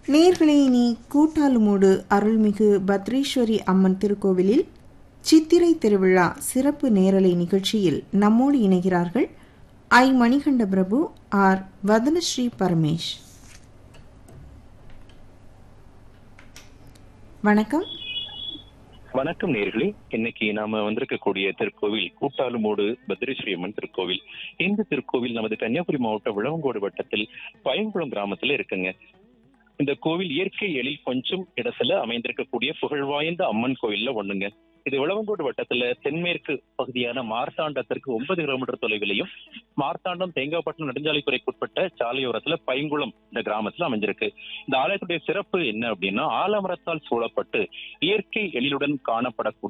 நேர்களை இனி கூட்டாலுமூடு அருள்மிகு பத்ரேஸ்வரி அம்மன் திருக்கோவிலில் சித்திரை திருவிழா சிறப்பு நேரலை நிகழ்ச்சியில் நம்மோடு இணைகிறார்கள் ஐ மணிகண்ட பிரபு ஆர் வதனஸ்ரீ பரமேஷ் வணக்கம் வணக்கம் நேர்களே இன்னைக்கு நாம வந்திருக்கக்கூடிய திருக்கோவில் கூட்டாலுமோடு பத்ரேஸ்வரி அம்மன் திருக்கோவில் இந்த திருக்கோவில் நமது கன்னியாகுமரி மாவட்டம் விளவங்கோடு வட்டத்தில் பயங்குளம் கிராமத்துல இருக்குங்க இந்த கோவில் இயற்கை எழில் கொஞ்சம் இடத்துல அமைந்திருக்கக்கூடிய புகழ்வாய்ந்த அம்மன் கோவில்ல ஒண்ணுங்க இது விளவங்கோடு வட்டத்துல தென்மேற்கு பகுதியான மார்த்தாண்டத்திற்கு ஒன்பது கிலோமீட்டர் தொலைவிலையும் மார்த்தாண்டம் தேங்காய்பட்டினம் நெடுஞ்சாலைத்துறைக்குட்பட்ட சாலையோரத்துல பைங்குளம் இந்த கிராமத்துல அமைஞ்சிருக்கு இந்த ஆலயத்துடைய சிறப்பு என்ன அப்படின்னா ஆலமரத்தால் சூழப்பட்டு இயற்கை எழிலுடன் காணப்படக்கூடிய